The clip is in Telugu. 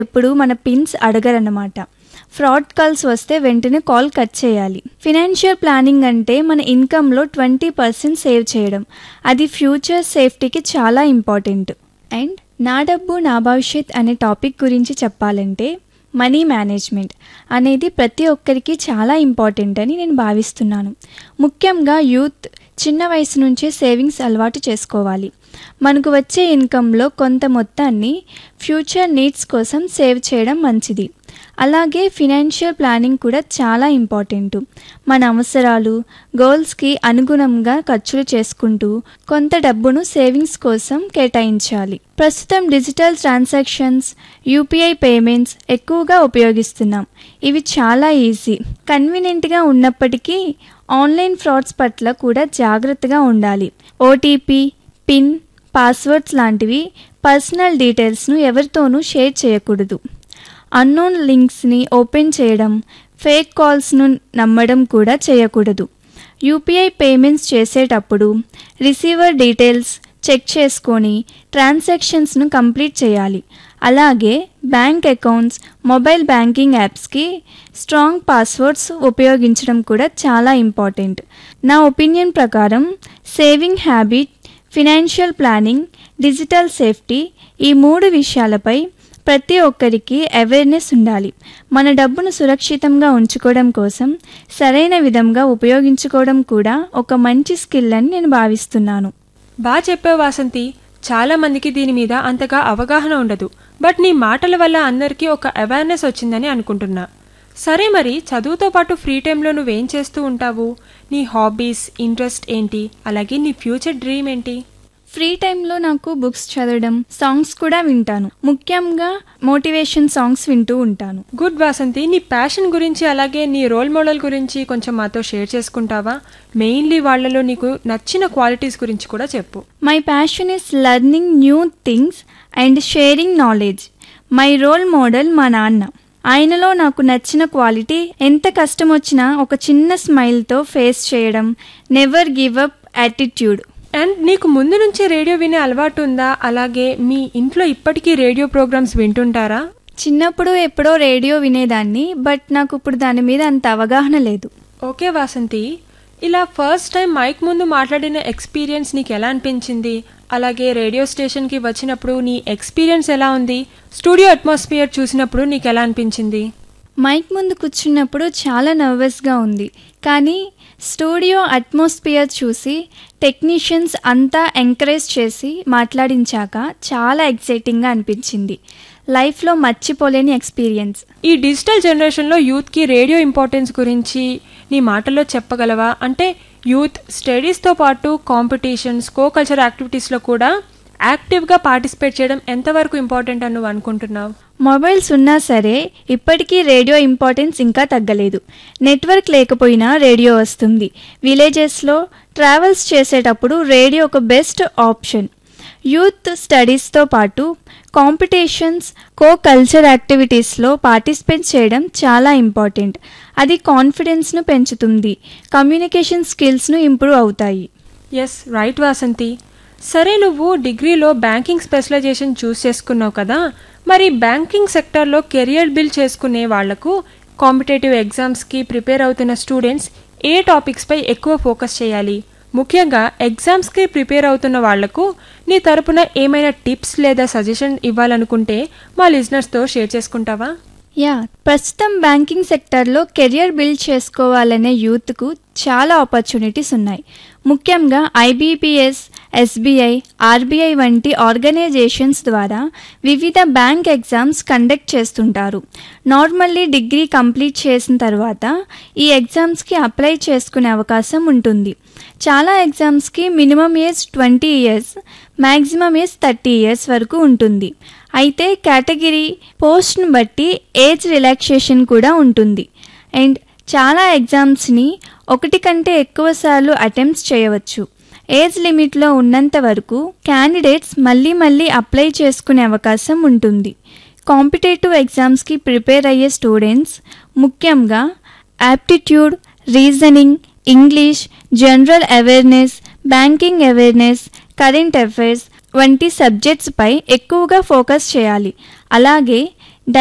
ఎప్పుడు మన పిన్స్ అడగరన్నమాట ఫ్రాడ్ కాల్స్ వస్తే వెంటనే కాల్ కట్ చేయాలి ఫినాన్షియల్ ప్లానింగ్ అంటే మన ఇన్కంలో ట్వంటీ పర్సెంట్ సేవ్ చేయడం అది ఫ్యూచర్ సేఫ్టీకి చాలా ఇంపార్టెంట్ అండ్ నా డబ్బు నా భవిష్యత్ అనే టాపిక్ గురించి చెప్పాలంటే మనీ మేనేజ్మెంట్ అనేది ప్రతి ఒక్కరికి చాలా ఇంపార్టెంట్ అని నేను భావిస్తున్నాను ముఖ్యంగా యూత్ చిన్న వయసు నుంచే సేవింగ్స్ అలవాటు చేసుకోవాలి మనకు వచ్చే ఇన్కంలో కొంత మొత్తాన్ని ఫ్యూచర్ నీడ్స్ కోసం సేవ్ చేయడం మంచిది అలాగే ఫినాన్షియల్ ప్లానింగ్ కూడా చాలా ఇంపార్టెంట్ మన అవసరాలు గోల్స్కి అనుగుణంగా ఖర్చులు చేసుకుంటూ కొంత డబ్బును సేవింగ్స్ కోసం కేటాయించాలి ప్రస్తుతం డిజిటల్ ట్రాన్సాక్షన్స్ యూపీఐ పేమెంట్స్ ఎక్కువగా ఉపయోగిస్తున్నాం ఇవి చాలా ఈజీ కన్వీనియంట్గా ఉన్నప్పటికీ ఆన్లైన్ ఫ్రాడ్స్ పట్ల కూడా జాగ్రత్తగా ఉండాలి ఓటీపీ పిన్ పాస్వర్డ్స్ లాంటివి పర్సనల్ డీటెయిల్స్ను ఎవరితోనూ షేర్ చేయకూడదు అన్నోన్ లింక్స్ని ఓపెన్ చేయడం ఫేక్ కాల్స్ను నమ్మడం కూడా చేయకూడదు యూపీఐ పేమెంట్స్ చేసేటప్పుడు రిసీవర్ డీటెయిల్స్ చెక్ చేసుకొని ట్రాన్సాక్షన్స్ను కంప్లీట్ చేయాలి అలాగే బ్యాంక్ అకౌంట్స్ మొబైల్ బ్యాంకింగ్ యాప్స్కి స్ట్రాంగ్ పాస్వర్డ్స్ ఉపయోగించడం కూడా చాలా ఇంపార్టెంట్ నా ఒపీనియన్ ప్రకారం saving habit financial planning digital safety ఈ మూడు విషయాలపై ప్రతి ఒక్కరికి అవేర్నెస్ ఉండాలి మన డబ్బును సురక్షితంగా ఉంచుకోవడం కోసం సరైన విధంగా ఉపయోగించుకోవడం కూడా ఒక మంచి స్కిల్ అని నేను భావిస్తున్నాను బాగా చెప్పావు వాసంతి చాలా మందికి దీని మీద అంతగా అవగాహన ఉండదు బట్ నీ మాటల వల్ల అందరికీ ఒక అవేర్నెస్ వచ్చిందని అనుకుంటున్నా సరే మరి చదువుతో పాటు ఫ్రీ టైంలో నువ్వేం చేస్తూ ఉంటావు నీ హాబీస్ ఇంట్రెస్ట్ ఏంటి అలాగే నీ ఫ్యూచర్ డ్రీమ్ ఏంటి ఫ్రీ టైంలో నాకు బుక్స్ చదవడం సాంగ్స్ కూడా వింటాను ముఖ్యంగా మోటివేషన్ సాంగ్స్ వింటూ ఉంటాను గుడ్ వాసంతి నీ ప్యాషన్ గురించి అలాగే నీ రోల్ మోడల్ గురించి కొంచెం మాతో షేర్ చేసుకుంటావా మెయిన్లీ వాళ్ళలో నీకు నచ్చిన క్వాలిటీస్ గురించి కూడా చెప్పు my passion is learning new things and sharing knowledge my role model మా నాన్న ఆయనలో నాకు నచ్చిన క్వాలిటీ ఎంత కష్టం వచ్చినా ఒక చిన్న స్మైల్తో ఫేస్ చేయడం never give up attitude and నీకు ముందు నుంచే రేడియో వినే అలవాటు ఉందా అలాగే మీ ఇంట్లో ఇప్పటికీ రేడియో ప్రోగ్రామ్స్ వింటుంటారా చిన్నప్పుడు ఎప్పుడో రేడియో వినేదాన్ని బట్ నాకు ఇప్పుడు దాని మీద అంత అవగాహన లేదు ఓకే వాసంతి ఇలా ఫస్ట్ టైం మైక్ ముందు మాట్లాడిన ఎక్స్పీరియన్స్ నీకు ఎలా అనిపించింది అలాగే రేడియో స్టేషన్కి వచ్చినప్పుడు నీ ఎక్స్పీరియన్స్ ఎలా ఉంది స్టూడియో అట్మాస్ఫియర్ చూసినప్పుడు నీకు ఎలా అనిపించింది మైక్ ముందు కూర్చున్నప్పుడు చాలా నర్వస్గా ఉంది కానీ స్టూడియో అట్మాస్ఫియర్ చూసి టెక్నీషియన్స్ అంతా ఎంకరేజ్ చేసి మాట్లాడించాక చాలా ఎక్సైటింగ్గా అనిపించింది లైఫ్లో మర్చిపోలేని ఎక్స్పీరియన్స్ ఈ డిజిటల్ జనరేషన్లో యూత్కి రేడియో ఇంపార్టెన్స్ గురించి నీ మాటల్లో చెప్పగలవా అంటే యూత్ స్టడీస్తో పాటు కాంపిటీషన్స్ కో కల్చర్ యాక్టివిటీస్లో కూడా యాక్టివ్గా పార్టిసిపేట్ చేయడం ఎంతవరకు ఇంపార్టెంట్ అని నువ్వు అనుకుంటున్నావు మొబైల్స్ ఉన్నా సరే ఇప్పటికీ రేడియో ఇంపార్టెన్స్ ఇంకా తగ్గలేదు నెట్వర్క్ లేకపోయినా రేడియో వస్తుంది విలేజెస్లో ట్రావెల్స్ చేసేటప్పుడు రేడియో ఒక బెస్ట్ ఆప్షన్ యూత్ స్టడీస్తో పాటు కాంపిటీషన్స్ కో కల్చర్ యాక్టివిటీస్లో పార్టిసిపేట్ చేయడం చాలా ఇంపార్టెంట్ అది కాన్ఫిడెన్స్ను పెంచుతుంది కమ్యూనికేషన్ స్కిల్స్ను ఇంప్రూవ్ అవుతాయి ఎస్ రైట్ వాసంతి సరే నువ్వు డిగ్రీలో బ్యాంకింగ్ స్పెషలైజేషన్ చూస్ చేసుకున్నావు కదా మరి బ్యాంకింగ్ సెక్టర్లో కెరియర్ బిల్డ్ చేసుకునే వాళ్లకు కాంపిటేటివ్ ఎగ్జామ్స్కి ప్రిపేర్ అవుతున్న స్టూడెంట్స్ ఏ టాపిక్స్పై ఎక్కువ ఫోకస్ చేయాలి ముఖ్యంగా ఎగ్జామ్స్కి ప్రిపేర్ అవుతున్న వాళ్లకు నీ తరపున ఏమైనా టిప్స్ లేదా సజెషన్ ఇవ్వాలనుకుంటే మా లిజనర్స్తో షేర్ చేసుకుంటావా యా ప్రస్తుతం బ్యాంకింగ్ సెక్టర్లో కెరియర్ బిల్డ్ చేసుకోవాలనే యూత్కు చాలా ఆపర్చునిటీస్ ఉన్నాయి ముఖ్యంగా ఐబీపీఎస్ ఎస్బీఐ ఆర్బీఐ వంటి ఆర్గనైజేషన్స్ ద్వారా వివిధ బ్యాంక్ ఎగ్జామ్స్ కండక్ట్ చేస్తుంటారు నార్మల్లీ డిగ్రీ కంప్లీట్ చేసిన తర్వాత ఈ ఎగ్జామ్స్కి అప్లై చేసుకునే అవకాశం ఉంటుంది చాలా ఎగ్జామ్స్కి minimum age twenty years maximum age thirty years వరకు ఉంటుంది అయితే కేటగిరీ పోస్ట్ను బట్టి ఏజ్ రిలాక్సేషన్ కూడా ఉంటుంది అండ్ చాలా ఎగ్జామ్స్ని ఒకటి కంటే ఎక్కువసార్లు అటెంప్ట్స్ చేయవచ్చు ఏజ్ లిమిట్లో ఉన్నంత వరకు క్యాండిడేట్స్ మళ్ళీ మళ్ళీ అప్లై చేసుకునే అవకాశం ఉంటుంది కాంపిటేటివ్ ఎగ్జామ్స్కి ప్రిపేర్ అయ్యే స్టూడెంట్స్ ముఖ్యంగా aptitude reasoning English general awareness banking awareness current affairs వంటి సబ్జెక్ట్స్పై ఎక్కువగా ఫోకస్ చేయాలి అలాగే